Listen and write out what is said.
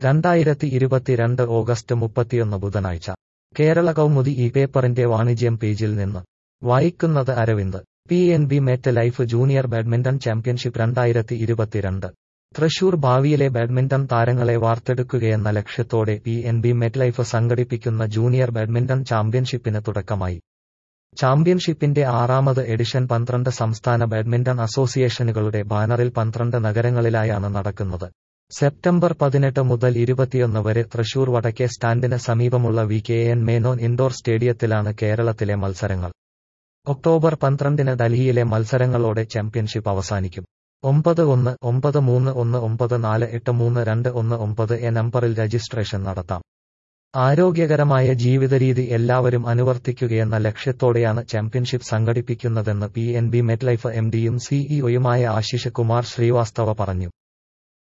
രണ്ടായിരത്തി ഇരുപത്തിരണ്ട് ഓഗസ്റ്റ് മുപ്പത്തിയൊന്ന് ബുധനാഴ്ച കേരള കൗമുദി ഈ പേപ്പറിന്റെ വാണിജ്യം പേജിൽ നിന്ന് വായിക്കുന്നത് Aravind P N B MetLife junior badminton championship രണ്ടായിരത്തി ഇരുപത്തിരണ്ട് തൃശൂർ ഭാവിയിലെ ബാഡ്മിന്റൺ താരങ്ങളെ വാർത്തെടുക്കുകയെന്ന ലക്ഷ്യത്തോടെ P N B MetLife സംഘടിപ്പിക്കുന്ന ജൂനിയർ ബാഡ്മിന്റൺ ചാമ്പ്യൻഷിപ്പിന് തുടക്കമായി ചാമ്പ്യൻഷിപ്പിന്റെ ആറാമത് എഡിഷൻ പന്ത്രണ്ട് സംസ്ഥാന ബാഡ്മിന്റൺ അസോസിയേഷനുകളുടെ ബാനറിൽ പന്ത്രണ്ട് നഗരങ്ങളിലായാണ് നടക്കുന്നത് സെപ്റ്റംബർ പതിനെട്ട് മുതൽ ഇരുപത്തിയൊന്ന് വരെ തൃശൂർ വടക്കേ സ്റ്റാൻഡിന് സമീപമുള്ള V K N Menon indoor സ്റ്റേഡിയത്തിലാണ് കേരളത്തിലെ മത്സരങ്ങൾ ഒക്ടോബർ പന്ത്രണ്ടിന് ഡൽഹിയിലെ മത്സരങ്ങളോടെ ചാമ്പ്യൻഷിപ്പ് അവസാനിക്കും ഒമ്പത് ഒന്ന് ഒമ്പത് മൂന്ന് ഒന്ന് ഒമ്പത് നാല് എട്ട് മൂന്ന് രണ്ട് ഒന്ന് ഒമ്പത് എ നമ്പറിൽ രജിസ്ട്രേഷൻ നടത്താം ആരോഗ്യകരമായ ജീവിതരീതി എല്ലാവരും അനുവർത്തിക്കുകയെന്ന ലക്ഷ്യത്തോടെയാണ് ചാമ്പ്യൻഷിപ്പ് സംഘടിപ്പിക്കുന്നതെന്ന് P N B MetLife M ഡിയും സിഇഒയുമായ ആശിഷ് കുമാർ ശ്രീവാസ്തവ പറഞ്ഞു